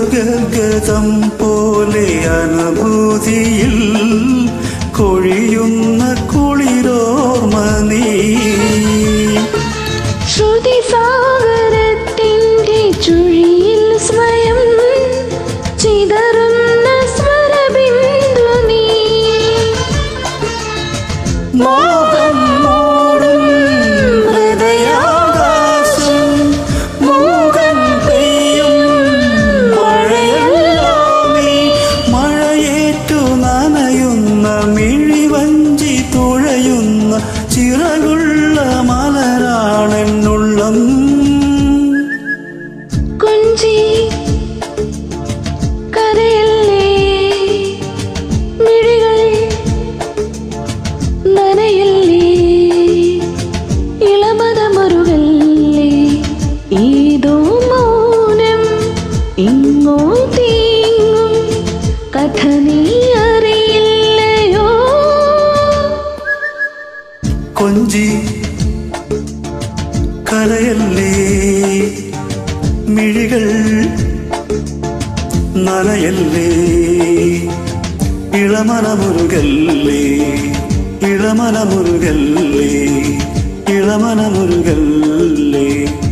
മധുഗഗതം പോലെ അനുഭൂതിയിൽ കൊഴിയുന്ന കുളിരോർമ നീ ശ്രുതി സാഗരത്തിൻ്റെ ചുഴിയിൽ സ്വയം ചിതറുന്ന സ്വരബിന്ദു നീ മോഹം മൂടും ഹൃദയാകാശം മൂകൻ പെയ്യും മഴയല്ലോ നീ മഴയേറ്റു നനയുന്ന മിഴിവഞ്ചി തുഴയുന്ന ചിറകുള്ള മലരാണെന്നുള്ളം കൊഞ്ചി കരയല്ലേ മിഴികൾ നനയല്ലേ ഇളമതമറുകല്ലേ ഏതോ മൗനം ഇങ്ങോ തീങ്ങും കഥ നീ അറിയില്ലയോ കൊഞ്ചി കരയല്ലേ മിഴികൾ നനയല്ലേ ഇളമനമുരുകല്ലേ ഇളമനമുരുകല്ലേ ഇളമനമുരുകല്ലേ